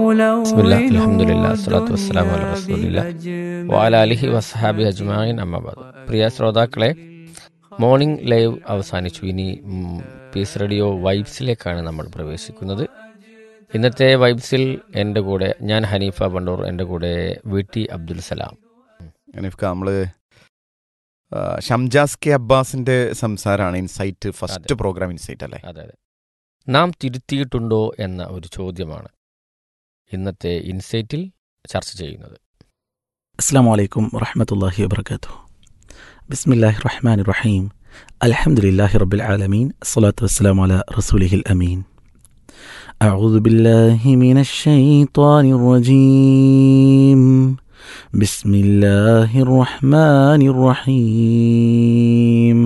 ബിസ്മില്ലാ അൽഹംദുലില്ലാ അസ്സലാത്തു വസ്സലാമു അലാ റസൂലില്ലാ വഅലാ അലിഹി വസ്ഹാബി അജ്മായിൻ അമ്മബാദ് പ്രിയ ശ്രോതാക്കളെ മോർണിംഗ് ലൈവ് അവസാനിച്ചു ഇനി ഉം, പീസ് റേഡിയോ വൈബ്സിലേക്കാണ് നമ്മൾ പ്രവേശിക്കുന്നത് ഇന്നത്തെ വൈബ്സിൽ എൻ്റെ കൂടെ ഞാൻ ഹനീഫ ബണ്ടൂർ എൻ്റെ കൂടെ വി ടി അബ്ദുൽ സലാം അനീഫ്ക നമ്മള് ആ, ഷംജാസ് കെ അബ്ബാസിന്റെ സംസാരമാണ് ഇൻസൈറ്റ് ഫസ്റ്റ് അതെ. പ്രോഗ്രാം ഇൻസൈറ്റ് അല്ലേ അതെ അതെ നാം തിരുത്തിയിട്ടുണ്ടോ എന്ന ഒരു ചോദ്യമാണ് ഇന്നത്തെ ഇൻസൈറ്റിൽ ചർച്ച ചെയ്യുന്നത് السلام عليكم ورحمة الله وبركاته بسم الله الرحمن الرحيم الحمد لله رب العالمين الصلاة والسلام على رسوله الأمين أعوذ بالله من الشيطان الرجيم بسم الله الرحمن الرحيم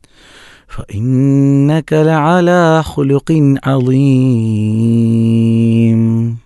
فإنك لعلى خلق عظيم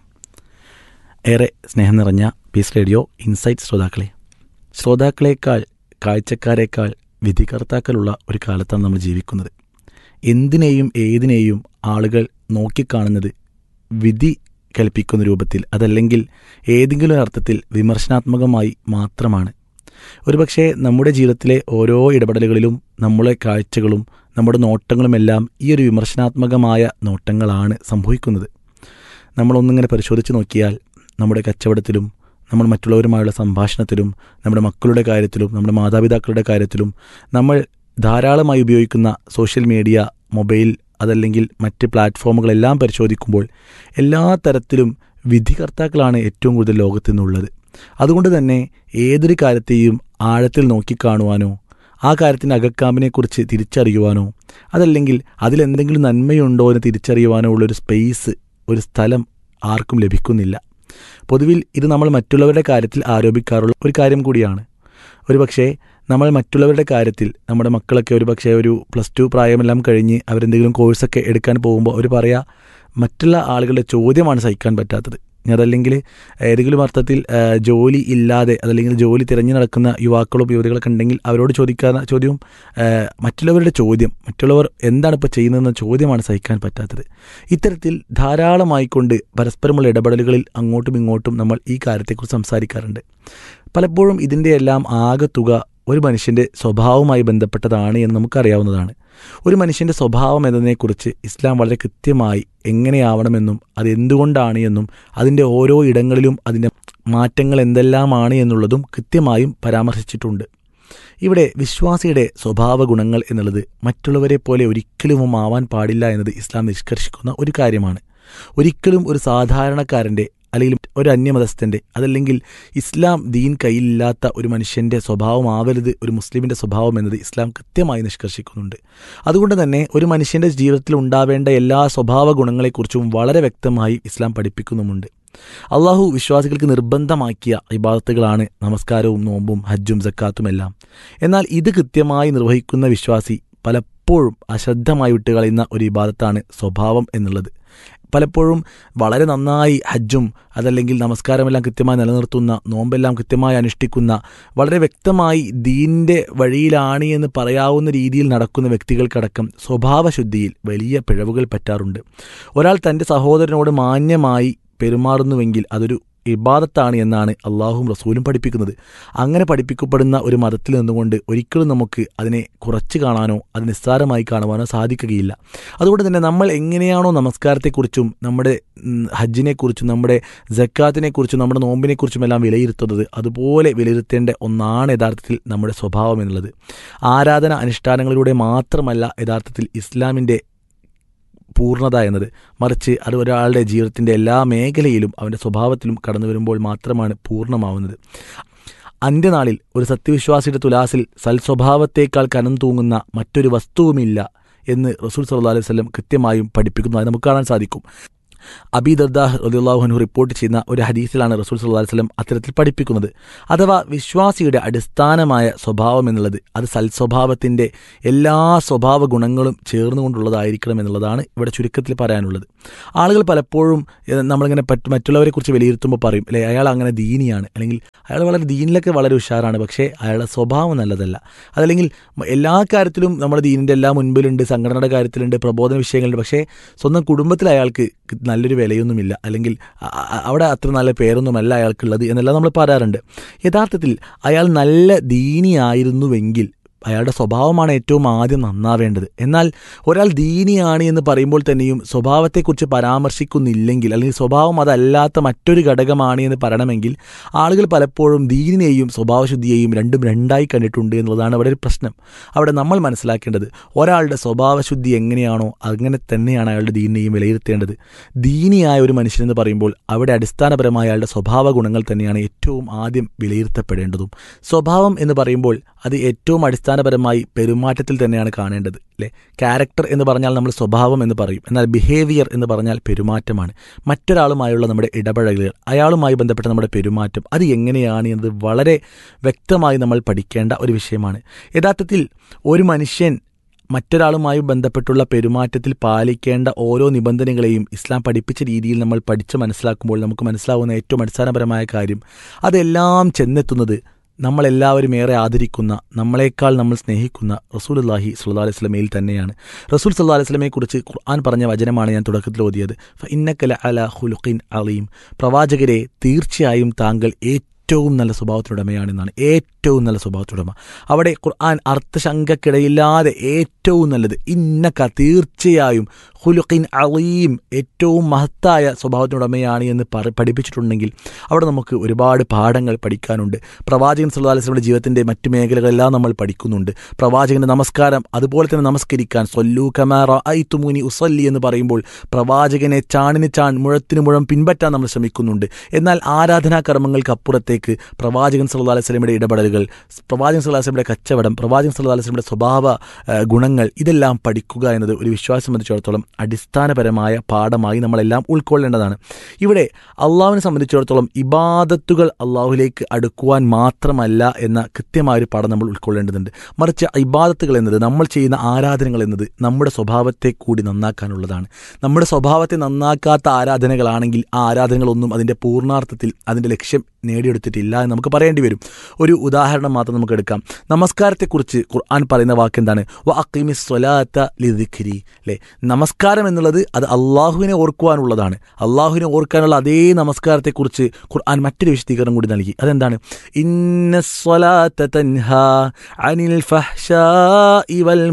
ഏറെ സ്നേഹം നിറഞ്ഞ പീസ് റേഡിയോ ഇൻസൈറ്റ് ശ്രോതാക്കളെ ശ്രോതാക്കളെക്കാൾ കാഴ്ചക്കാരേക്കാൾ വിധികർത്താക്കളുള്ള ഒരു കാലത്താണ് നമ്മൾ ജീവിക്കുന്നത് എന്തിനേയും ഏതിനേയും ആളുകൾ നോക്കിക്കാണുന്നത് വിധി കൽപ്പിക്കുന്ന രൂപത്തിൽ അതല്ലെങ്കിൽ ഏതെങ്കിലും അർത്ഥത്തിൽ വിമർശനാത്മകമായി മാത്രമാണ് ഒരുപക്ഷെ നമ്മുടെ ജീവിതത്തിലെ ഓരോ ഇടപെടലുകളിലും നമ്മളെ കാഴ്ചകളും നമ്മുടെ നോട്ടങ്ങളുമെല്ലാം ഈ ഒരു വിമർശനാത്മകമായ നോട്ടങ്ങളാണ് സംഭവിക്കുന്നത് നമ്മളൊന്നിങ്ങനെ പരിശോധിച്ച് നോക്കിയാൽ നമ്മുടെ കച്ചവടത്തിലും നമ്മൾ മറ്റുള്ളവരുമായുള്ള സംഭാഷണത്തിലും നമ്മുടെ മക്കളുടെ കാര്യത്തിലും നമ്മുടെ മാതാപിതാക്കളുടെ കാര്യത്തിലും നമ്മൾ ധാരാളമായി ഉപയോഗിക്കുന്ന സോഷ്യൽ മീഡിയ മൊബൈൽ അതല്ലെങ്കിൽ മറ്റ് പ്ലാറ്റ്ഫോമുകളെല്ലാം പരിശോധിക്കുമ്പോൾ എല്ലാ തരത്തിലും വിധികർത്താക്കളാണ് ഏറ്റവും കൂടുതൽ ലോകത്ത് നിന്നുള്ളത് അതുകൊണ്ട് തന്നെ ഏതൊരു കാര്യത്തെയും ആഴത്തിൽ നോക്കിക്കാണുവാനോ ആ കാര്യത്തിൻ്റെ അകക്കാമ്പിനെക്കുറിച്ച് തിരിച്ചറിയുവാനോ അതല്ലെങ്കിൽ അതിലെന്തെങ്കിലും നന്മയുണ്ടോ എന്ന് തിരിച്ചറിയുവാനോ ഉള്ളൊരു സ്പേസ് ഒരു സ്ഥലം ആർക്കും ലഭിക്കുന്നില്ല പൊതുവിൽ ഇത് നമ്മൾ മറ്റുള്ളവരുടെ കാര്യത്തിൽ ആരോപിക്കാറുള്ള ഒരു കാര്യം കൂടിയാണ് ഒരുപക്ഷേ നമ്മൾ മറ്റുള്ളവരുടെ കാര്യത്തിൽ നമ്മുടെ മക്കളൊക്കെ ഒരു പക്ഷേ ഒരു പ്ലസ് ടു പ്രായമെല്ലാം കഴിഞ്ഞ് അവരെന്തെങ്കിലും കോഴ്സൊക്കെ എടുക്കാൻ പോകുമ്പോൾ അവർ പറയാ മറ്റുള്ള ആളുകളുടെ ചോദ്യമാണ് സഹിക്കാൻ പറ്റാത്തത് അതല്ലെങ്കിൽ ഏതെങ്കിലും അർത്ഥത്തിൽ ആ, ജോലി ഇല്ലാതെ അതല്ലെങ്കിൽ ജോലി തിരഞ്ഞു നടക്കുന്ന യുവാക്കളും യുവതികളൊക്കെ ഉണ്ടെങ്കിൽ അവരോട് ചോദിക്കാവുന്ന ചോദ്യവും ആ, മറ്റുള്ളവരുടെ ചോദ്യം മറ്റുള്ളവർ എന്താണ് ഇപ്പോൾ ചെയ്യുന്നതെന്ന ചോദ്യമാണ് സഹിക്കാൻ പറ്റാത്തത് ഇത്തരത്തിൽ ധാരാളമായിക്കൊണ്ട് പരസ്പരമുള്ള ഇടപെടലുകളിൽ അങ്ങോട്ടും ഇങ്ങോട്ടും നമ്മൾ ഈ കാര്യത്തെക്കുറിച്ച് സംസാരിക്കാറുണ്ട് പലപ്പോഴും ഇതിൻ്റെ എല്ലാം ആകെത്തുക ഒരു മനുഷ്യൻ്റെ സ്വഭാവവുമായി ബന്ധപ്പെട്ടതാണ് എന്ന് നമുക്കറിയാവുന്നതാണ് ഒരു മനുഷ്യൻ്റെ സ്വഭാവം എന്നതിനെക്കുറിച്ച് ഇസ്ലാം വളരെ കൃത്യമായി എങ്ങനെയാവണമെന്നും അത് എന്തുകൊണ്ടാണ് എന്നും അതിൻ്റെ ഓരോ ഇടങ്ങളിലും അതിൻ്റെ മാറ്റങ്ങൾ എന്തെല്ലാമാണ് എന്നുള്ളതും കൃത്യമായും പരാമർശിച്ചിട്ടുണ്ട് ഇവിടെ വിശ്വാസിയുടെ സ്വഭാവ ഗുണങ്ങൾ എന്നുള്ളത് മറ്റുള്ളവരെ പോലെ ഒരിക്കലും ആവാൻ പാടില്ല എന്നത് ഇസ്ലാം നിഷ്കർഷിക്കുന്ന ഒരു കാര്യമാണ് ഒരിക്കലും ഒരു സാധാരണക്കാരൻ്റെ അല്ലെങ്കിൽ ഒരു അന്യമതസ്ഥൻ്റെ അതല്ലെങ്കിൽ ഇസ്ലാം ദീൻ കയ്യിലില്ലാത്ത ഒരു മനുഷ്യൻ്റെ സ്വഭാവമാവരുത് ഒരു മുസ്ലിമിൻ്റെ സ്വഭാവം എന്നത് ഇസ്ലാം കൃത്യമായി നിഷ്കർഷിക്കുന്നുണ്ട് അതുകൊണ്ട് തന്നെ ഒരു മനുഷ്യൻ്റെ ജീവിതത്തിൽ ഉണ്ടാവേണ്ട എല്ലാ സ്വഭാവ ഗുണങ്ങളെക്കുറിച്ചും വളരെ വ്യക്തമായി ഇസ്ലാം പഠിപ്പിക്കുന്നുമുണ്ട് അള്ളാഹു വിശ്വാസികൾക്ക് നിർബന്ധമാക്കിയ ഇബാദത്തുകളാണ് നമസ്കാരവും നോമ്പും ഹജ്ജും സക്കാത്തുമെല്ലാം എന്നാൽ ഇത് കൃത്യമായി നിർവഹിക്കുന്ന വിശ്വാസി പലപ്പോഴും അശ്രദ്ധമായി വിട്ടുകളയുന്ന ഒരു ഇബാദത്താണ് സ്വഭാവം എന്നുള്ളത് പലപ്പോഴും വളരെ നന്നായി ഹജ്ജും അതല്ലെങ്കിൽ നമസ്കാരമെല്ലാം കൃത്യമായി നിലനിർത്തുന്ന നോമ്പെല്ലാം കൃത്യമായി അനുഷ്ഠിക്കുന്ന വളരെ വ്യക്തമായി ദീനിൻ്റെ വഴിയിലാണ് എന്ന് പറയാവുന്ന രീതിയിൽ നടക്കുന്ന വ്യക്തികൾക്കടക്കം സ്വഭാവശുദ്ധിയിൽ വലിയ പിഴവുകൾ പറ്റാറുണ്ട് ഒരാൾ തൻ്റെ സഹോദരനോട് മാന്യമായി പെരുമാറുന്നുവെങ്കിൽ അതൊരു ഇബാദത്താണ് എന്നാണ് അള്ളാഹും റസൂലും പഠിപ്പിക്കുന്നത് അങ്ങനെ പഠിപ്പിക്കപ്പെടുന്ന ഒരു മതത്തിൽ നിന്നുകൊണ്ട് ഒരിക്കലും നമുക്ക് അതിനെ കുറച്ച് കാണാനോ അത് നിസ്സാരമായി കാണുവാനോ സാധിക്കുകയില്ല അതുകൊണ്ട് തന്നെ നമ്മൾ എങ്ങനെയാണോ നമസ്കാരത്തെക്കുറിച്ചും നമ്മുടെ ഉം, ഹജ്ജിനെക്കുറിച്ചും നമ്മുടെ ജക്കാത്തിനെക്കുറിച്ചും നമ്മുടെ നോമ്പിനെക്കുറിച്ചും എല്ലാം വിലയിരുത്തുന്നത് അതുപോലെ വിലയിരുത്തേണ്ട ഒന്നാണ് യഥാർത്ഥത്തിൽ നമ്മുടെ സ്വഭാവം എന്നുള്ളത് ആരാധന അനുഷ്ഠാനങ്ങളിലൂടെ മാത്രമല്ല യഥാർത്ഥത്തിൽ ഇസ്ലാമിൻ്റെ പൂർണ്ണത എന്നത് മറിച്ച് അത് ഒരാളുടെ ജീവിതത്തിൻ്റെ എല്ലാ മേഖലയിലും അവൻ്റെ സ്വഭാവത്തിലും കടന്നു വരുമ്പോൾ മാത്രമാണ് പൂർണ്ണമാവുന്നത് അന്ത്യനാളിൽ ഒരു സത്യവിശ്വാസിയുടെ തുലാസിൽ സൽസ്വഭാവത്തേക്കാൾ കനം തൂങ്ങുന്ന മറ്റൊരു വസ്തുവുമില്ല എന്ന് റസൂൽ സല്ലല്ലാഹു അലൈഹി വസല്ലം കൃത്യമായും പഠിപ്പിക്കുന്നതായി നമുക്ക് കാണാൻ സാധിക്കും അബി ദർദാഹ് റദിയുള്ളാഹുനു റിപ്പോർട്ട് ചെയ്യുന്ന ഒരു ഹദീസിലാണ് റസൂൽ സല്ലല്ലാഹു അലൈഹി വസല്ലം അത്തരത്തിൽ പഠിപ്പിക്കുന്നത് അഥവാ വിശ്വാസിയുടെ അടിസ്ഥാനമായ സ്വഭാവം എന്നുള്ളത് അത് സൽസ്വഭാവത്തിൻ്റെ എല്ലാ സ്വഭാവ ഗുണങ്ങളും ചേർന്നുകൊണ്ടുള്ളതായിരിക്കണം എന്നുള്ളതാണ് ഇവിടെ ചുരുക്കത്തിൽ പറയാനുള്ളത് ആളുകൾ പലപ്പോഴും ഏഹ്, നമ്മളിങ്ങനെ പറ്റ് മറ്റുള്ളവരെ കുറിച്ച് വിലയിരുത്തുമ്പോൾ പറയും അല്ലെ അയാൾ അങ്ങനെ ദീനിയാണ് അല്ലെങ്കിൽ അയാൾ വളരെ ദീനിലൊക്കെ വളരെ ഉഷാറാണ് പക്ഷേ അയാളുടെ സ്വഭാവം നല്ലതല്ല അതല്ലെങ്കിൽ മ- എല്ലാ കാര്യത്തിലും നമ്മുടെ ദീനിൻ്റെ എല്ലാ മുൻപിലുണ്ട് സംഘടനയുടെ കാര്യത്തിലുണ്ട് പ്രബോധന വിഷയങ്ങളുണ്ട് പക്ഷേ സ്വന്തം കുടുംബത്തിൽ അയാൾക്ക് ക- നല്ലൊരു വിലയൊന്നുമില്ല അല്ലെങ്കിൽ അ- അ- അവിടെ അത്ര നല്ല പേരൊന്നുമല്ല അയാൾക്കുള്ളത് എന്നെല്ലാം നമ്മൾ പറയാറുണ്ട് യഥാർത്ഥത്തിൽ അയാൾ നല്ല ദീനിയായിരുന്നുവെങ്കിൽ അയാളുടെ സ്വഭാവമാണ് ഏറ്റവും ആദ്യം നന്നാവേണ്ടത് എന്നാൽ ഒരാൾ ദീനിയാണ് എന്ന് പറയുമ്പോൾ തന്നെയും സ്വഭാവത്തെക്കുറിച്ച് പരാമർശിക്കുന്നില്ലെങ്കിൽ അല്ലെങ്കിൽ സ്വഭാവം അതല്ലാത്ത മറ്റൊരു ഘടകമാണ് എന്ന് പറയണമെങ്കിൽ ആളുകൾ പലപ്പോഴും ദീനിനെയും സ്വഭാവശുദ്ധിയെയും രണ്ടും രണ്ടായി കണ്ടിട്ടുണ്ട് എന്നുള്ളതാണ് അവിടെ ഒരു പ്രശ്നം അവിടെ നമ്മൾ മനസ്സിലാക്കേണ്ടത് ഒരാളുടെ സ്വഭാവശുദ്ധി എങ്ങനെയാണോ അങ്ങനെ തന്നെയാണ് അയാളുടെ ദീനിനെയും വിലയിരുത്തേണ്ടത് ദീനിയായ ഒരു മനുഷ്യനെന്ന് പറയുമ്പോൾ അവിടെ അടിസ്ഥാനപരമായ അയാളുടെ സ്വഭാവ ഗുണങ്ങൾ തന്നെയാണ് ഏറ്റവും ആദ്യം വിലയിരുത്തപ്പെടേണ്ടതും സ്വഭാവം എന്ന് പറയുമ്പോൾ അത് ഏറ്റവും അടിസ്ഥാനപരമായി പെരുമാറ്റത്തിൽ തന്നെയാണ് കാണേണ്ടത് അല്ലേ ക്യാരക്ടർ എന്ന് പറഞ്ഞാൽ നമ്മൾ സ്വഭാവം എന്ന് പറയും എന്നാൽ ബിഹേവിയർ എന്ന് പറഞ്ഞാൽ പെരുമാറ്റമാണ് മറ്റൊരാളുമായുള്ള നമ്മുടെ ഇടപഴകലുകൾ അയാളുമായി ബന്ധപ്പെട്ട നമ്മുടെ പെരുമാറ്റം അത് എങ്ങനെയാണ് എന്നത് വളരെ വ്യക്തമായി നമ്മൾ പഠിക്കേണ്ട ഒരു വിഷയമാണ് യഥാർത്ഥത്തിൽ ഒരു മനുഷ്യൻ മറ്റൊരാളുമായി ബന്ധപ്പെട്ടുള്ള പെരുമാറ്റത്തിൽ പാലിക്കേണ്ട ഓരോ നിബന്ധനകളെയും ഇസ്ലാം പഠിപ്പിച്ച രീതിയിൽ നമ്മൾ പഠിച്ച് മനസ്സിലാക്കുമ്പോൾ നമുക്ക് മനസ്സിലാവുന്ന ഏറ്റവും അടിസ്ഥാനപരമായ കാര്യം അതെല്ലാം ചെന്നെത്തുന്നത് നമ്മളെല്ലാവരും ഏറെ ആദരിക്കുന്ന നമ്മളെക്കാൾ നമ്മൾ സ്നേഹിക്കുന്ന റസൂൽ അള്ളാഹി സുല്ലാ അലൈഹി സ്വലമയിൽ തന്നെയാണ് റസൂൽ സല്ലാ അലൈഹി സ്വലമയെ കുറിച്ച് ഖുർആൻ പറഞ്ഞ വചനമാണ് ഞാൻ തുടക്കത്തിൽ ഓതിയത് ഫ ഇന്നക്കല അല ഹുലുഖിൻ അലീം പ്രവാചകരെ തീർച്ചയായും താങ്കൾ ഏറ്റവും നല്ല സ്വഭാവത്തിനുടമയാണെന്നാണ് ഏറ്റവും നല്ല സ്വഭാവത്തിനുടമ അവിടെ ഖുർആൻ അർത്ഥശങ്കക്കിടയില്ലാതെ ഏറ്റവും നല്ലത് ഇന്നക്ക തീർച്ചയായും ഹുലുഖിൻ അലീം ഏറ്റവും മഹത്തായ സ്വഭാവത്തിനുടമയാണ് എന്ന് പറ പഠിപ്പിച്ചിട്ടുണ്ടെങ്കിൽ അവിടെ നമുക്ക് ഒരുപാട് പാഠങ്ങൾ പഠിക്കാനുണ്ട് പ്രവാചകൻ സല്ലല്ലാഹു അലൈഹി വസല്ലമയുടെ ജീവിതത്തിൻ്റെ മറ്റു മേഖലകളെല്ലാം നമ്മൾ പഠിക്കുന്നുണ്ട് പ്രവാചകന്റെ നമസ്കാരം അതുപോലെ തന്നെ നമസ്കരിക്കാൻ സൊല്ലു കമാറ ഐ തുമൂനി ഉസല്ലി എന്ന് പറയുമ്പോൾ പ്രവാചകനെ ചാണിന് ചാൺ മുഴത്തിന് മുഴം പിൻപറ്റാൻ നമ്മൾ ശ്രമിക്കുന്നുണ്ട് എന്നാൽ ആരാധനാ കർമ്മങ്ങൾക്ക് അപ്പുറത്തേക്ക് പ്രവാചകൻ സല്ലല്ലാഹു അലൈഹി വസല്ലമയുടെ ഇടപെടലുകൾ പ്രവാചകൻ സല്ലല്ലാഹു അലൈഹി വസല്ലമയുടെ കച്ചവടം പ്രവാചകൻ സല്ലല്ലാഹു അലൈഹി വസല്ലമയുടെ സ്വഭാവ ഏഹ്, ഗുണങ്ങൾ ഇതെല്ലാം പഠിക്കുക എന്നത് ഒരു വിശ്വാസം സംബന്ധിച്ചിടത്തോളം അടിസ്ഥാനപരമായ പാഠമായി നമ്മളെല്ലാം ഉൾക്കൊള്ളേണ്ടതാണ് ഇവിടെ അള്ളാഹുവിനെ സംബന്ധിച്ചിടത്തോളം ഇബാദത്തുകൾ അള്ളാഹുലേക്ക് അടുക്കുവാൻ മാത്രമല്ല എന്ന കൃത്യമായ ഒരു പാഠം നമ്മൾ ഉൾക്കൊള്ളേണ്ടതുണ്ട് മറിച്ച് ഇബാദത്തുകൾ എന്നത് നമ്മൾ ചെയ്യുന്ന ആരാധനകൾ എന്നത് നമ്മുടെ സ്വഭാവത്തെ കൂടി നന്നാക്കാനുള്ളതാണ് നമ്മുടെ സ്വഭാവത്തെ നന്നാക്കാത്ത ആരാധനകളാണെങ്കിൽ ആ ആരാധനകളൊന്നും അതിൻ്റെ പൂർണ്ണാർത്ഥത്തിൽ അതിൻ്റെ ലക്ഷ്യം നേടിയെടുത്തിട്ടില്ല എന്ന് നമുക്ക് പറയേണ്ടി വരും ഒരു ഉദാഹരണം മാത്രം നമുക്ക് എടുക്കാം നമസ്കാരത്തെക്കുറിച്ച് ഖുർആൻ പറയുന്ന വാക്ക് എന്താണ് വ അക്കിമി സ്വലാത്ത ലിദിഖിരി അല്ലേ നമസ്കാരം എന്നുള്ളത് അത് അള്ളാഹുവിനെ ഓർക്കുവാനുള്ളതാണ് അള്ളാഹുവിനെ ഓർക്കാനുള്ള അതേ നമസ്കാരത്തെക്കുറിച്ച് ഖുർആൻ മറ്റൊരു വിശദീകരണം കൂടി നൽകി അതെന്താണ് ഇന്ന സ്വലാത്ത തൻഹ അനിൽ ഫഹ്ശാഇ വൽ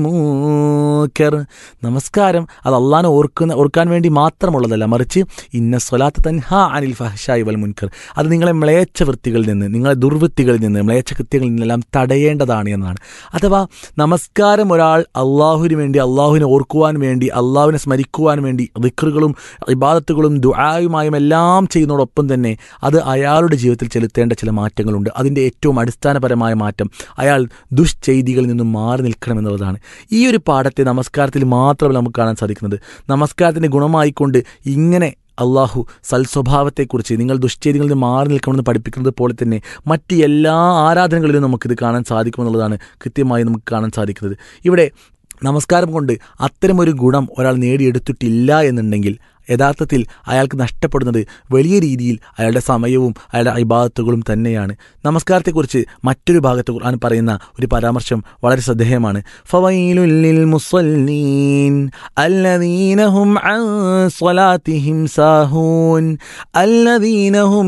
മൂക്കർ നമസ്കാരം അത് അള്ളാഹിനെ ഓർക്കുന്ന ഓർക്കാൻ വേണ്ടി മാത്രമുള്ളതല്ല മറിച്ച് ഇന്ന സ്വലാത്ത തൻഹ അനിൽ ഫഹ്ഷായി വൽ മുൻകർ അത് നിങ്ങളെ മ്ലേച്ഛ വൃത്തികളിൽ നിന്ന് നിങ്ങളെ ദുർവൃത്തികളിൽ നിന്ന് മ്ലേച്ഛ കൃത്യങ്ങളിൽ നിന്നെല്ലാം തടയേണ്ടതാണ് എന്നതാണ് അഥവാ നമസ്കാരം ഒരാൾ അള്ളാഹുവിന് വേണ്ടി അള്ളാഹുവിനെ ഓർക്കുവാൻ വേണ്ടി അള്ളാഹുവിനെ സ്മരിക്കുവാൻ വേണ്ടി ദിക്റുകളും ഇബാദത്തുകളും ദുആയുമായും എല്ലാം ചെയ്യുന്നതോടൊപ്പം തന്നെ അത് അയാളുടെ ജീവിതത്തിൽ ചെലുത്തേണ്ട ചില മാറ്റങ്ങളുണ്ട് അതിൻ്റെ ഏറ്റവും അടിസ്ഥാനപരമായ മാറ്റം അയാൾ ദുഷ്ചെയ്തികളിൽ നിന്നും മാറി നിൽക്കണമെന്നുള്ളതാണ് ഈ ഒരു പാഠത്തെ നമസ്കാരത്തിൽ മാത്രമല്ല നമുക്ക് കാണാൻ സാധിക്കുന്നത് നമസ്കാരത്തിൻ്റെ ഗുണമായിക്കൊണ്ട് ഇങ്ങനെ അള്ളാഹു സൽസ്വഭാവത്തെക്കുറിച്ച് നിങ്ങൾ ദുശ്ചേരികളിൽ നിന്ന് മാറി നിൽക്കണമെന്ന് പഠിപ്പിക്കുന്നത് പോലെ തന്നെ മറ്റ് എല്ലാ ആരാധനകളിലും നമുക്കിത് കാണാൻ സാധിക്കുമെന്നുള്ളതാണ് കൃത്യമായി നമുക്ക് കാണാൻ സാധിക്കുന്നത് ഇവിടെ നമസ്കാരം കൊണ്ട് അത്തരമൊരു ഗുണം ഒരാൾ നേടിയെടുത്തിട്ടില്ല എന്നുണ്ടെങ്കിൽ യഥാർത്ഥത്തിൽ അയാൾക്ക് നഷ്ടപ്പെടുന്നത് വലിയ രീതിയിൽ അയാളുടെ സമയവും അയാളുടെ ഇബാദത്തുകളും തന്നെയാണ് നമസ്കാരത്തെക്കുറിച്ച് മറ്റൊരു ഭാഗത്ത് ഖുർആൻ പറയുന്ന ഒരു പരാമർശം വളരെ ശ്രദ്ധേയമാണ് ഫവൈലുല്ലിൽ മുസല്ലീൻ അല്ലദീന ഹും അൻ സ്വലാത്തിഹിം സാഹൂൻ അല്ലദീന ഹും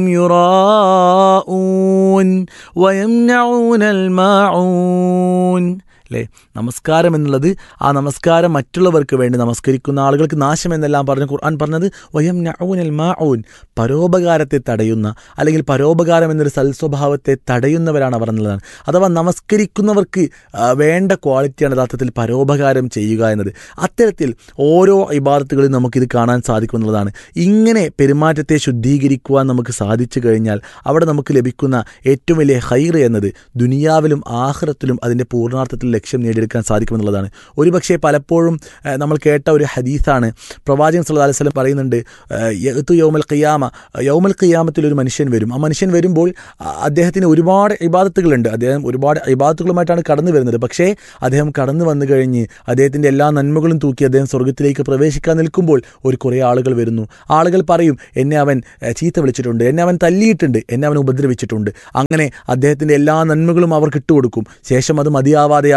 യുറാഊൻ വയംനഊനൽ മാഊൻ അല്ലേ നമസ്കാരം എന്നുള്ളത് ആ നമസ്കാരം മറ്റുള്ളവർക്ക് വേണ്ടി നമസ്കരിക്കുന്ന ആളുകൾക്ക് നാശം എന്നെല്ലാം പറഞ്ഞു ഖുർആൻ പറഞ്ഞത് വയം നഊനൽ മാഊൻ പരോപകാരത്തെ തടയുന്ന അല്ലെങ്കിൽ പരോപകാരം എന്നൊരു സൽസ്വഭാവത്തെ തടയുന്നവരാണ് അവർ എന്നുള്ളതാണ് അഥവാ നമസ്കരിക്കുന്നവർക്ക് ആ, വേണ്ട ക്വാളിറ്റിയാണ് യഥാർത്ഥത്തിൽ പരോപകാരം ചെയ്യുക എന്നത് അത്തരത്തിൽ ഓരോ ഇബാദത്തുകളിലും നമുക്കിത് കാണാൻ സാധിക്കും എന്നുള്ളതാണ് ഇങ്ങനെ പെരുമാറ്റത്തെ ശുദ്ധീകരിക്കുവാൻ നമുക്ക് സാധിച്ചു കഴിഞ്ഞാൽ അവിടെ നമുക്ക് ലഭിക്കുന്ന ഏറ്റവും വലിയ ഹൈർ എന്നത് ദുനിയാവിലും ആഹ്റത്തിലും അതിൻ്റെ പൂർണ്ണാർത്ഥത്തിൽ ലക്ഷ്യം നേടിയെടുക്കാൻ സാധിക്കുമെന്നുള്ളതാണ് ഒരുപക്ഷെ പലപ്പോഴും ഏഹ്, നമ്മൾ കേട്ട ഒരു ഹദീസാണ് പ്രവാചകൻ സല്ലല്ലാഹു അലൈഹി വസല്ലം പറയുന്നുണ്ട് ഏഹ്, യഅ്തു യൗമൽ ഖിയാമ യൗമൽ ഖിയാമത്തിൽ ഒരു മനുഷ്യൻ വരും ആ മനുഷ്യൻ വരുമ്പോൾ ആ, അദ്ദേഹത്തിന് ഒരുപാട് ഇബാദത്തുകളുണ്ട് അദ്ദേഹം ഒരുപാട് ഇബാദത്തുകളുമായിട്ടാണ് കടന്നു വരുന്നത് പക്ഷേ അദ്ദേഹം കടന്നു വന്നു കഴിഞ്ഞ് അദ്ദേഹത്തിൻ്റെ എല്ലാ നന്മകളും തൂക്കി അദ്ദേഹം സ്വർഗത്തിലേക്ക് പ്രവേശിക്കാൻ നിൽക്കുമ്പോൾ ഒരു കുറേ ആളുകൾ വരുന്നു ആളുകൾ പറയും എന്നെ അവൻ ഏഹ്, ചീത്ത വിളിച്ചിട്ടുണ്ട് എന്നെ അവൻ തല്ലിയിട്ടുണ്ട് എന്നെ അവൻ ഉപദ്രവിച്ചിട്ടുണ്ട് അങ്ങനെ അദ്ദേഹത്തിൻ്റെ എല്ലാ നന്മകളും അവർക്ക് ഇട്ടുകൊടുക്കും ശേഷം അത് മതിയാവാതെയാവും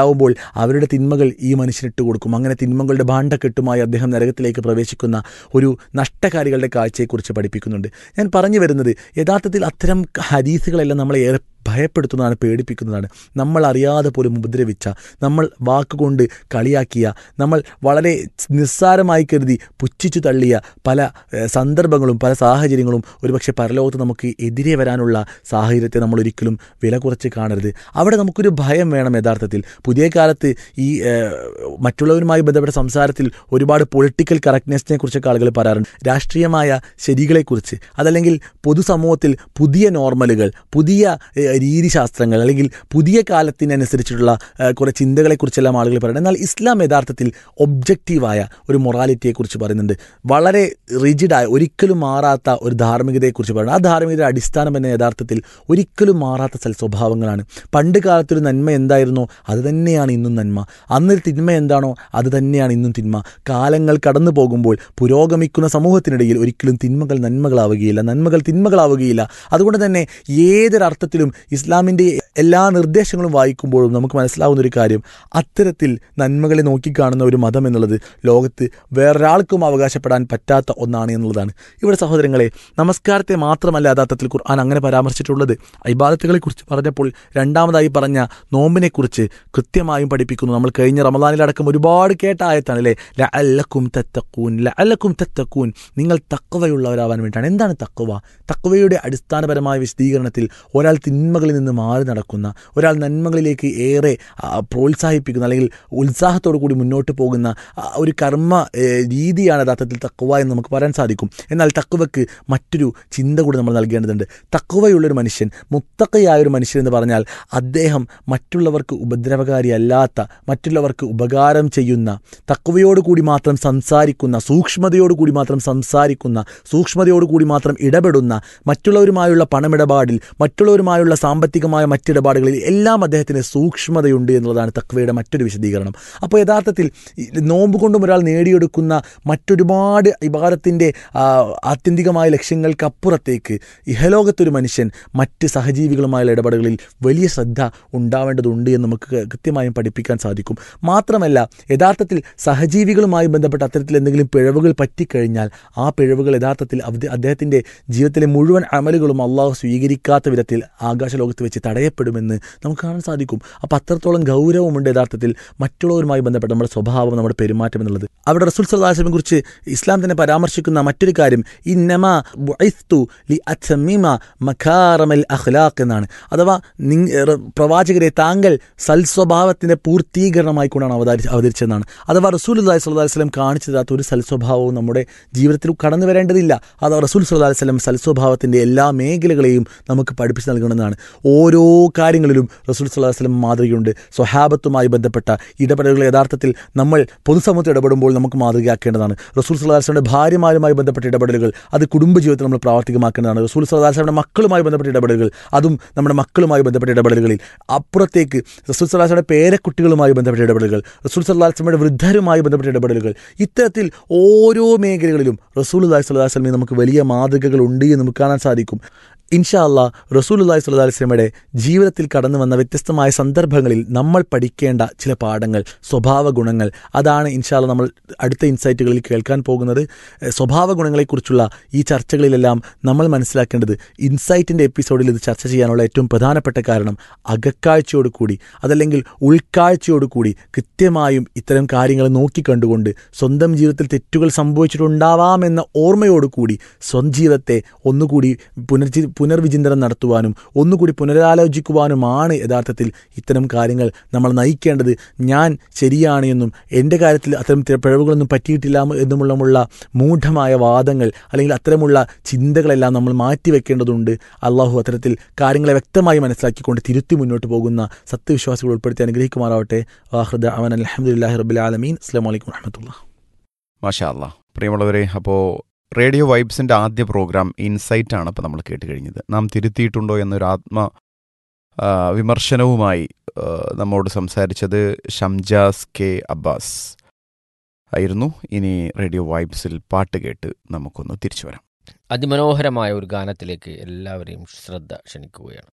ഉണ്ടാവുമ്പോൾ അവരുടെ തിന്മകൾ ഈ മനുഷ്യനിട്ട് കൊടുക്കും അങ്ങനെ തിന്മകളുടെ ഭാണ്ഡക്കെട്ടുമായി അദ്ദേഹം നരകത്തിലേക്ക് പ്രവേശിക്കുന്ന ഒരു നഷ്ടകാരികളുടെ കാഴ്ചയെക്കുറിച്ച് പഠിപ്പിക്കുന്നുണ്ട് ഞാൻ പറഞ്ഞു വരുന്നത് യഥാർത്ഥത്തിൽ അത്തരം ഹദീസുകളെല്ലാം നമ്മളെ ഏറെ ഭയപ്പെടുത്തുന്നതാണ് പേടിപ്പിക്കുന്നതാണ് നമ്മൾ അറിയാതെ പോലും ഉപദ്രവിച്ച നമ്മൾ വാക്കുകൊണ്ട് കളിയാക്കിയ നമ്മൾ വളരെ നിസ്സാരമായി കരുതി പുച്ഛിച്ചു തള്ളിയ പല ഏഹ്, സന്ദർഭങ്ങളും പല സാഹചര്യങ്ങളും ഒരുപക്ഷെ പരലോകത്ത് നമുക്ക് എതിരെ വരാനുള്ള സാഹചര്യത്തെ നമ്മൾ ഒരിക്കലും വില കുറച്ച് കാണരുത് അവിടെ നമുക്കൊരു ഭയം വേണം യഥാർത്ഥത്തിൽ പുതിയ കാലത്ത് ഈ ഏഹ്, മറ്റുള്ളവരുമായി ബന്ധപ്പെട്ട സംസാരത്തിൽ ഒരുപാട് പൊളിറ്റിക്കൽ കറക്റ്റ്നെസ്സിനെ കുറിച്ചൊക്കെ ആളുകൾ പറയാറുണ്ട് രാഷ്ട്രീയമായ ശരികളെക്കുറിച്ച് അതല്ലെങ്കിൽ പൊതുസമൂഹത്തിൽ പുതിയ നോർമലുകൾ പുതിയ ഏഹ്, രീതിശാസ്ത്രങ്ങൾ അല്ലെങ്കിൽ പുതിയ കാലത്തിനനുസരിച്ചിട്ടുള്ള ഏഹ്, കുറേ ചിന്തകളെക്കുറിച്ചെല്ലാം ആളുകൾ പറയുന്നത് എന്നാൽ ഇസ്ലാം യഥാർത്ഥത്തിൽ ഒബ്ജക്റ്റീവായ ഒരു മൊറാലിറ്റിയെക്കുറിച്ച് പറയുന്നുണ്ട് വളരെ റിജിഡായ ഒരിക്കലും മാറാത്ത ഒരു ധാർമ്മികതയെക്കുറിച്ച് പറയുന്നത് ആ ധാർമ്മികതയുടെ അടിസ്ഥാനം തന്നെ യഥാർത്ഥത്തിൽ ഒരിക്കലും മാറാത്ത സൽ സ്വഭാവങ്ങളാണ് പണ്ട് കാലത്തൊരു നന്മ എന്തായിരുന്നോ അത് തന്നെയാണ് ഇന്നും നന്മ അന്നൊരു തിന്മ എന്താണോ അത് തന്നെയാണ് ഇന്നും തിന്മ കാലങ്ങൾ കടന്നു പോകുമ്പോൾ പുരോഗമിക്കുന്ന സമൂഹത്തിനിടയിൽ ഒരിക്കലും തിന്മകൾ നന്മകളാവുകയില്ല നന്മകൾ തിന്മകളാവുകയില്ല അതുകൊണ്ട് തന്നെ ഏതൊരർത്ഥത്തിലും ഇസ്ലാമിൻ്റെ എല്ലാ നിർദ്ദേശങ്ങളും വായിക്കുമ്പോഴും നമുക്ക് മനസ്സിലാവുന്ന ഒരു കാര്യം അത്തരത്തിൽ നന്മകളെ നോക്കിക്കാണുന്ന ഒരു മതം എന്നുള്ളത് ലോകത്ത് വേറൊരാൾക്കും അവകാശപ്പെടാൻ പറ്റാത്ത ഒന്നാണ് എന്നുള്ളതാണ് ഇവിടെ സഹോദരങ്ങളെ നമസ്കാരത്തെ മാത്രമല്ല യഥാർത്ഥത്തിൽ ഖുർആൻ അങ്ങനെ പരാമർശിച്ചിട്ടുള്ളത് ഇബാദത്തുകളെക്കുറിച്ച് പറഞ്ഞപ്പോൾ രണ്ടാമതായി പറഞ്ഞ നോമ്പിനെക്കുറിച്ച് കൃത്യമായും പഠിപ്പിക്കുന്നു നമ്മൾ കഴിഞ്ഞ റമദാനിലടക്കം ഒരുപാട് കേട്ട ആയത്താണ് അല്ലേ ലഅല്ലക്കും തത്തക്കൂൻ ലഅല്ലക്കും തത്തക്കൂൻ നിങ്ങൾ തക്കവയുള്ളവരാവാൻ വേണ്ടിയിട്ടാണ് എന്താണ് തക്കവ തക്കവയുടെ അടിസ്ഥാനപരമായ വിശദീകരണത്തിൽ ഒരാൾ തിന്മകളിൽ നിന്ന് മാറി നടക്കുന്ന ഒരാൾ നന്മകളിലേക്ക് ഏറെ ആ, പ്രോത്സാഹിപ്പിക്കുന്ന അല്ലെങ്കിൽ ഉത്സാഹത്തോടു കൂടി മുന്നോട്ട് പോകുന്ന ആ, ഒരു കർമ്മ ഏ, രീതിയാണ് യഥാർത്ഥത്തിൽ തക്കവ എന്ന് നമുക്ക് പറയാൻ സാധിക്കും എന്നാൽ തക്കവയ്ക്ക് മറ്റൊരു ചിന്ത കൂടി നമ്മൾ നൽകേണ്ടതുണ്ട് തക്കവയുള്ളൊരു മനുഷ്യൻ മുത്തക്കയായ ഒരു മനുഷ്യൻ എന്ന് പറഞ്ഞാൽ അദ്ദേഹം മറ്റുള്ളവർക്ക് ഉപദ്രവകാരിയല്ലാത്ത മറ്റുള്ളവർക്ക് ഉപകാരം ചെയ്യുന്ന തക്കവയോടുകൂടി മാത്രം സംസാരിക്കുന്ന സൂക്ഷ്മതയോടുകൂടി മാത്രം സംസാരിക്കുന്ന സൂക്ഷ്മതയോടുകൂടി മാത്രം ഇടപെടുന്ന മറ്റുള്ളവരുമായുള്ള പണമിടപാടിൽ മറ്റുള്ളവരുമായുള്ള സാമ്പത്തികമായ മറ്റിടപാടുകളിൽ എല്ലാം അദ്ദേഹത്തിന് സൂക്ഷ്മതയുണ്ട് എന്നുള്ളതാണ് തക്വയുടെ മറ്റൊരു വിശദീകരണം അപ്പോൾ യഥാർത്ഥത്തിൽ ഈ നോമ്പ് കൊണ്ടും ഒരാൾ നേടിയെടുക്കുന്ന മറ്റൊരുപാട് ഇബാദത്തിൻ്റെ ആത്യന്തികമായ ലക്ഷ്യങ്ങൾക്കപ്പുറത്തേക്ക് ഇഹലോകത്തൊരു മനുഷ്യൻ മറ്റ് സഹജീവികളുമായുള്ള ഇടപെടലുകളിൽ വലിയ ശ്രദ്ധ ഉണ്ടാവേണ്ടതുണ്ട് എന്ന് നമുക്ക് കൃത്യമായും പഠിപ്പിക്കാൻ സാധിക്കും മാത്രമല്ല യഥാർത്ഥത്തിൽ സഹജീവികളുമായി ബന്ധപ്പെട്ട അത്തരത്തിൽ എന്തെങ്കിലും പിഴവുകൾ പറ്റിക്കഴിഞ്ഞാൽ ആ പിഴവുകൾ യഥാർത്ഥത്തിൽ അവ- അദ്ദേഹത്തിൻ്റെ ജീവിതത്തിലെ മുഴുവൻ അമലുകളും അള്ളാഹു സ്വീകരിക്കാത്ത വിധത്തിൽ ആകാശലോകത്ത് വെച്ച് തടയപ്പെടുമെന്ന് നമുക്ക് കാണാൻ സാധിക്കും അപ്പോൾ അത്രത്തോളം ഗൗരവമുണ്ട് യഥാർത്ഥത്തിൽ മറ്റുള്ളവരുമായി ബന്ധപ്പെട്ട നമ്മുടെ സ്വഭാവം നമ്മുടെ പെരുമാറ്റം എന്നുള്ളത് അവിടെ റസൂൽ സല്ലാസ്ലമിനെ കുറിച്ച് ഇസ്ലാം തന്നെ പരാമർശിക്കുന്ന മറ്റൊരു കാര്യം ഇന്നമ ബുഇസ്തു ലി അത്തമിമ മഖാറമൽ അഖ്ലാഖ് എന്നാണ് അഥവാ നിങ് റ- പ്രവാചകരെ താങ്കൾ സൽസ്വഭാവത്തിൻ്റെ പൂർത്തീകരണമായി കൊണ്ടാണ് അവതരി അവതരിച്ചതെന്നാണ് അഥവാ റസൂൽ അള്ളാഹി സ്വല്ലാ വസ്ലം കാണിച്ചു തരാത്ത ഒരു സൽസ്വഭാവവും നമ്മുടെ ജീവിതത്തിൽ കടന്നു വരേണ്ടതില്ല അഥവാ റസൂൽ സ്വല്ലാ വസ്ലം സൽസ്വഭാവത്തിൻ്റെ എല്ലാ മേഖലകളെയും നമുക്ക് പഠിപ്പിച്ച് നൽകണമെന്നാണ് ഓരോ കാര്യങ്ങളിലും റസൂൽ സ്വല്ലാ വസ്ലം മാതൃകയുണ്ട് സ്വഹാബത്തുമായി ബന്ധപ്പെട്ട ഇടപെടലുകൾ യഥാർത്ഥത്തിൽ നമ്മൾ പൊതുസമൂഹത്തിൽ ഇടപെടുമ്പോൾ നമുക്ക് മാതൃകയാക്കേണ്ടതാണ് റസൂൽ സ്വല്ലാ വസ്ലമിൻ്റെ ഭാര്യമാരുമായി ബന്ധപ്പെട്ട ഇടപെടലുകൾ അത് കുടുംബജീവിതത്തിൽ നമ്മൾ പ്രാവർത്തികമാക്കേണ്ടതാണ് റസൂൽ സ്വല്ലാ വസ്ലമിൻ്റെ മക്കളുമായി ബന്ധപ്പെട്ട ഇടപെടലുകൾ അതും നമ്മുടെ മക്കളുമായി ബന്ധപ്പെട്ട ഇടപെടലുകളിൽ അപ്പുറത്തേക്ക് റസൂൽ സ്വലാസ്ലയുടെ പേരക്കുട്ടികളുമായി ബന്ധപ്പെട്ട ഇടപെടലുകൾ റസൂൽ സ്വല്ലാസ്ലമയുടെ വൃദ്ധരുമായി ബന്ധപ്പെട്ട ഇടപെടലുകൾ ഇത്തരത്തിൽ ഓരോ മേഖലകളിലും റസൂൽ അള്ളാഹി സ്വല്ലാ വസ്ലമിൽ നമുക്ക് വലിയ മാതൃകകൾ ഉണ്ട് എന്ന് നമുക്ക് കാണാൻ സാധിക്കും ഇൻഷാ അല്ലാ റസൂൽ അള്ളാഹി സ്വല്ലാ വസ്ലമയുടെ ജീവിതത്തിൽ കടന്നു വന്ന വ്യത്യസ്തമായ സന്ദർഭങ്ങളിൽ നമ്മൾ പഠിക്കേണ്ട ചില പാഠങ്ങൾ സ്വഭാവ ഗുണങ്ങൾ അതാണ് ഇൻഷാ അല്ലാ നമ്മൾ അടുത്ത ഇൻസൈറ്റുകളിൽ കേൾക്കാൻ പോകുന്നത് എഹ് സ്വഭാവ ഗുണങ്ങളെക്കുറിച്ചുള്ള ഈ ചർച്ചകളിലെല്ലാം നമ്മൾ മനസ്സിലാക്കേണ്ടത് ഇൻസൈറ്റിൻ്റെ എപ്പിസോഡിൽ ഇത് ചർച്ച ചെയ്യാനുള്ള ഏറ്റവും പ്രധാനപ്പെട്ട കാരണം അകക്കാഴ്ചയോട് കൂടി അതല്ലെങ്കിൽ ഉൾക്കാഴ്ചയോട് കൂടി കൃത്യമായും ഇത്തരം കാര്യങ്ങൾ നോക്കിക്കണ്ടുകൊണ്ട് സ്വന്തം ജീവിതത്തിൽ തെറ്റുകൾ സംഭവിച്ചിട്ടുണ്ടാവാമെന്ന ഓർമ്മയോടുകൂടി സ്വന്തം ജീവിതത്തെ ഒന്നുകൂടി പുനർജി പുനർവിചിന്തനം നടത്തുവാനും ഒന്നുകൂടി പുനരാലോചിക്കുവാനുമാണ് യഥാർത്ഥത്തിൽ ഇത്തരം കാര്യങ്ങൾ നമ്മൾ നയിക്കേണ്ടത് ഞാൻ ശരിയാണ് എന്നും എൻ്റെ കാര്യത്തിൽ അത്തരം തി- പിഴവുകളൊന്നും പറ്റിയിട്ടില്ല എന്നുമുള്ള മൂഢമായ വാദങ്ങൾ അല്ലെങ്കിൽ അത്തരമുള്ള ചിന്തകളെല്ലാം നമ്മൾ മാറ്റിവെക്കേണ്ടതുണ്ട് അള്ളാഹു അത്തരത്തിൽ കാര്യങ്ങളെ വ്യക്തമായി മനസ്സിലാക്കിക്കൊണ്ട് തിരുത്തി മുന്നോട്ട് പോകുന്ന സത്യവിശ്വാസികൾ ഉൾപ്പെടുത്തി അനുഗ്രഹിക്കുമാറാവട്ടെ വാഹൃദ അവൻ അലഹമുല്ലാഹി റബ്ബിൽ ആലമീൻ അസ്ലാം വലൈക്കും വറഹമത്തുള്ള മാഷാ അല്ലാ പ്രിയമുള്ളവരെ അപ്പോൾ റേഡിയോ വൈബ്സിൻ്റെ ആദ്യ പ്രോഗ്രാം ഇൻസൈറ്റ് ആണ് ഇപ്പോൾ നമ്മൾ കേട്ട് കഴിഞ്ഞത് നാം തിരുത്തിയിട്ടുണ്ടോ എന്നൊരു ആത്മ ആ, വിമർശനവുമായി ആ, നമ്മോട് സംസാരിച്ചത് ഷംജാസ് കെ അബ്ബാസ് ആയിരുന്നു ഇനി റേഡിയോ വൈബ്സിൽ പാട്ട് കേട്ട് നമുക്കൊന്ന് തിരിച്ചു വരാം അതിമനോഹരമായ ഒരു ഗാനത്തിലേക്ക് എല്ലാവരെയും ശ്രദ്ധ ക്ഷണിക്കുകയാണ്